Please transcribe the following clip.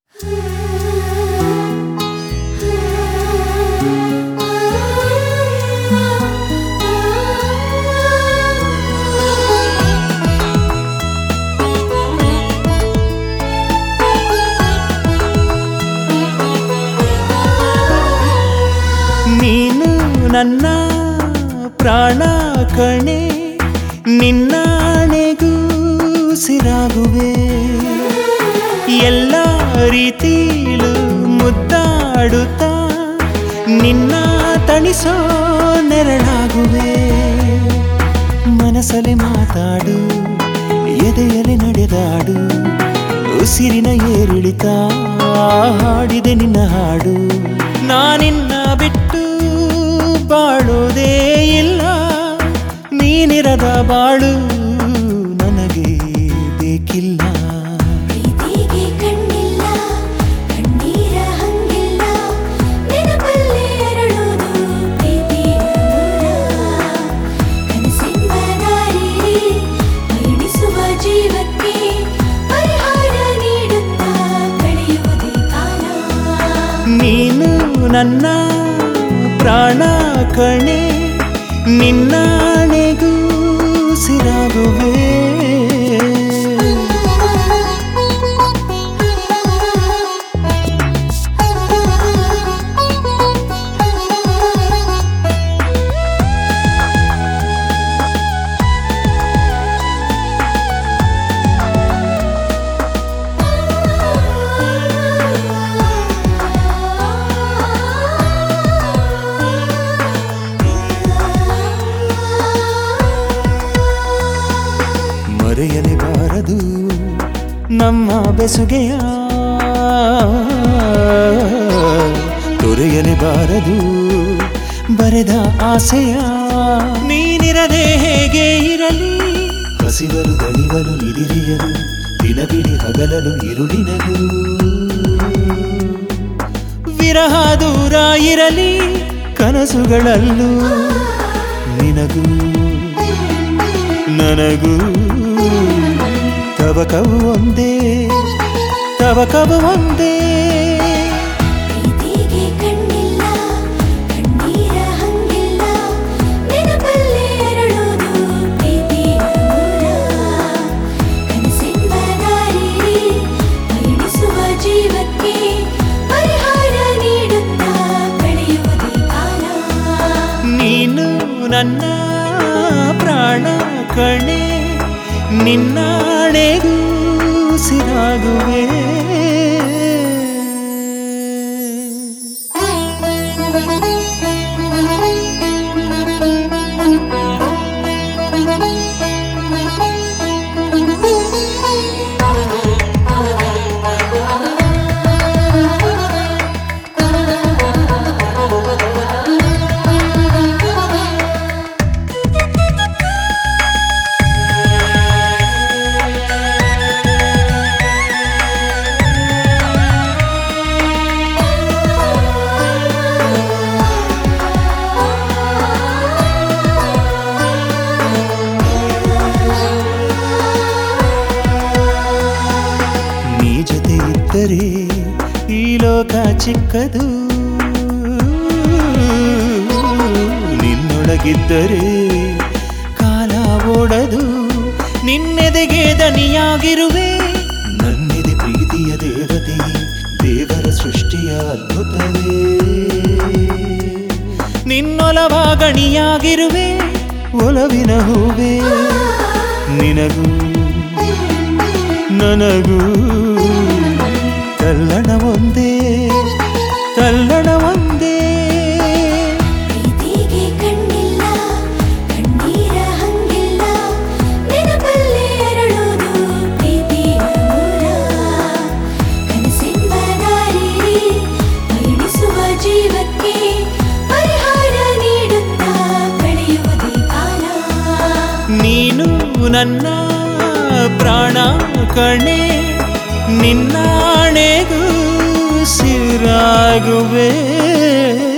ನೀನು ನನ್ನ ಪ್ರಾಣ ಕಣೆ ನಿನ್ನಾಣೆಗೂ ಸಿರಾಗುವೆ ಎಲ್ಲ ರೀತಿಲೂ ಮುದ್ದಾಡುತ್ತಾ ನಿನ್ನ ತಣಿಸೋ ನೆರಳಾಗುವೆ ಮನಸಲೆ ಮಾತಾಡು ಎದೆಯಲೆ ನಡೆದಾಡು ಉಸಿರಿನ ಏರಿಳಿತ ಹಾಡಿದೆ ನಿನ್ನ ಹಾಡು ನಾನಿನ್ನ ಬಿಟ್ಟು ಬಾಳೋದೇ ಇಲ್ಲ ನೀನಿರದ ಬಾಳು ನನಗೆ ಬೇಕಿಲ್ಲ ಪ್ರೀತಿಗೆ ಕಣ್ಣಿಲ್ಲ ಕಣ್ಣೀರ ಹಂಗಿಲ್ಲ ನೆನಪಲ್ಲಿ ಅರಳೋದು ಪ್ರೀತಿಯ ಮೂಲ ಕನಸೆಂಬ ದಾರಿಲಿ ಪಯಣಿಸುವ ಜೀವಕ್ಕೆ ಪರಿಹಾರ ನೀಡುತ್ತಾ ಕಳೆಯುವುದೇ ಕಾಲ ನೀನು ನನ್ನ ಪ್ರಾಣ ಕಣೆ ನಿನ್ನಾಣೆಗೂ ಸಿರಾಗುವೆ ಮರೆಯಲೇಬಾರದು ನಮ್ಮ ಬೆಸುಗೆಯ ತೊರೆಯಲೇಬಾರದು ಬರೆದ ಆಸೆಯ ನೀನಿರದೆ ಹೇಗೆ ಇರಲಿ ಹಸಿವರು ದಣಿವಲು ನಿದಿರಿಯಲು ದಿನವಿಡಿ ಹಗಲಲು ಇರುಳಿನಲು ವಿರಹ ದೂರ ಇರಲಿ ಕನಸುಗಳಲ್ಲೂ ನಿನಗೂ ನನಗೂ ತವಕವು ಒಂದೇ ತವಕವು ಒಂದೇ ಪ್ರೀತಿಗೆ ಕಣ್ಣಿಲ್ಲ ಕಣ್ಣೀರ ಹಂಗಿಲ್ಲ ನೆನಪಲ್ಲಿ ಅರಳೋದು ಪ್ರೀತಿಯ ಮೂಲ ಕನಸೆಂಬ ದಾರಿಲಿ ಪಯಣಿಸುವ ಜೀವಕ್ಕೆ ಪರಿಹಾರ ನೀಡುತ್ತಾ ಕಳೆಯುವುದೇ ಕಾಲ ನೀನು ನನ್ನ ಪ್ರಾಣ ಕಣೆ ನಿನ್ನಾಣೆಗೂ ಸಿರಾಗುವೆ ನೀ ಜೊತೆ ಇದ್ದರೆ ಈ ಲೋಕ ಚಿಕ್ಕದು ನಿನ್ನೊಳಗಿದ್ದರೆ ಕಾಲ ಓಡದು ನಿನ್ನೆದೆಗೆ ದನಿಯಾಗಿರುವೆ ನನ್ನೆದೆ ಪ್ರೀತಿಯ ದೇವತೆ ದೇವರ ಸೃಷ್ಟಿಯ ಅದ್ಭುತವೇ ನಿನ್ನೊಲವ ಗಣಿಯಾಗಿರುವೆ ಒಲವಿನ ಹೂವೇ ನಿನಗೂ ನನಗೂ ತಲ್ಲಣ ಒಂದೇ ತಲ್ಲಣ ಒಂದೇ ಪ್ರೀತಿಗೆ ಕಣ್ಣಿಲ್ಲ ಕಣ್ಣೀರ ಹಂಗಿಲ್ಲ ನೆನಪಲ್ಲಿ ಅರಳೋದು ಪ್ರೀತಿಯ ಮೂಲ ಕನಸೆಂಬ ದಾರಿಲಿ ಪಯಣಿಸುವ ಜೀವಕ್ಕೆ ಪರಿಹಾರ ನೀಡುತ್ತಾ ಕಳೆಯುವುದೇ ಕಾಲ ನೀನು ನನ್ನ ಪ್ರಾಣ ಕಣೆ ನಿನ್ನಾಣೆಗೂ ಸಿರಾಗುವೆ